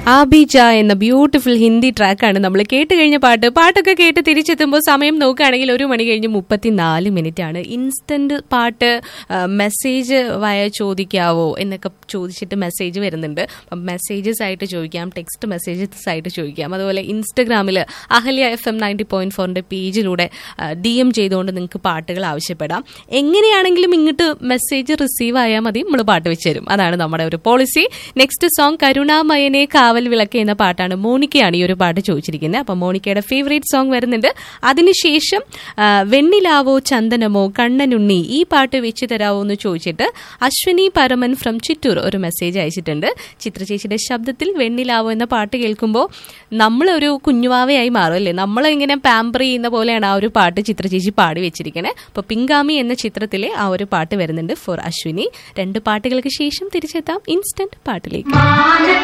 ആബിജ എന്ന ബ്യൂട്ടിഫുൾ ഹിന്ദി ട്രാക്കാണ് നമ്മൾ കേട്ട് കഴിഞ്ഞ പാട്ട് പാട്ടൊക്കെ കേട്ട് തിരിച്ചെത്തുമ്പോൾ സമയം നോക്കുകയാണെങ്കിൽ ഒരു മണി കഴിഞ്ഞ് മുപ്പത്തിനാല് മിനിറ്റ് ആണ് ഇൻസ്റ്റന്റ് പാട്ട് മെസ്സേജ് വയ ചോദിക്കാവോ എന്നൊക്കെ ചോദിച്ചിട്ട് മെസ്സേജ് വരുന്നുണ്ട് അപ്പം മെസ്സേജസ് ആയിട്ട് ചോദിക്കാം ടെക്സ്റ്റ് മെസ്സേജസ് ആയിട്ട് ചോദിക്കാം അതുപോലെ ഇൻസ്റ്റഗ്രാമിൽ Ahalya F M ninety point ഫോറിന്റെ പേജിലൂടെ ഡി എം ചെയ്തുകൊണ്ട് നിങ്ങൾക്ക് പാട്ടുകൾ ആവശ്യപ്പെടാം എങ്ങനെയാണെങ്കിലും ഇങ്ങോട്ട് മെസ്സേജ് റിസീവ് ആയാൽ മതി നമ്മൾ പാട്ട് വെച്ച് തരും അതാണ് നമ്മുടെ ഒരു പോളിസി നെക്സ്റ്റ് സോങ് കരുണാമയനെ കാവൽ വിളക്ക് എന്ന പാട്ടാണ് മോണിക്കയാണ് ഈ ഒരു പാട്ട് ചോദിച്ചിരിക്കുന്നത് അപ്പം മോണിക്കയുടെ ഫേവറേറ്റ് സോങ് വരുന്നുണ്ട് അതിനുശേഷം ആ, വെണ്ണിലാവോ ചന്ദനമോ കണ്ണനുണ്ണി ഈ പാട്ട് വെച്ച് തരാവോ എന്ന് ചോദിച്ചിട്ട് അശ്വിനി പരമൻ ഫ്രം ചിറ്റൂർ ഒരു മെസ്സേജ് അയച്ചിട്ടുണ്ട് ചിത്രചേച്ചിയുടെ ശബ്ദത്തിൽ വെണ്ണിലാവോ എന്ന പാട്ട് കേൾക്കുമ്പോൾ നമ്മളൊരു കുഞ്ഞുവാവയായി മാറും അല്ലേ നമ്മളിങ്ങനെ പാമ്പർ ചെയ്യുന്ന പോലെയാണ് ആ ഒരു പാട്ട് ചിത്രചേച്ചി പാടി വെച്ചിരിക്കുന്നത് അപ്പോൾ പിങ്കാമി എന്ന ചിത്രത്തിലെ ആ ഒരു പാട്ട് വരുന്നുണ്ട് ഫോർ അശ്വിനി രണ്ട് പാട്ടുകൾക്ക് ശേഷം തിരിച്ചെത്താം ഇൻസ്റ്റന്റ് പാട്ടിലേക്ക്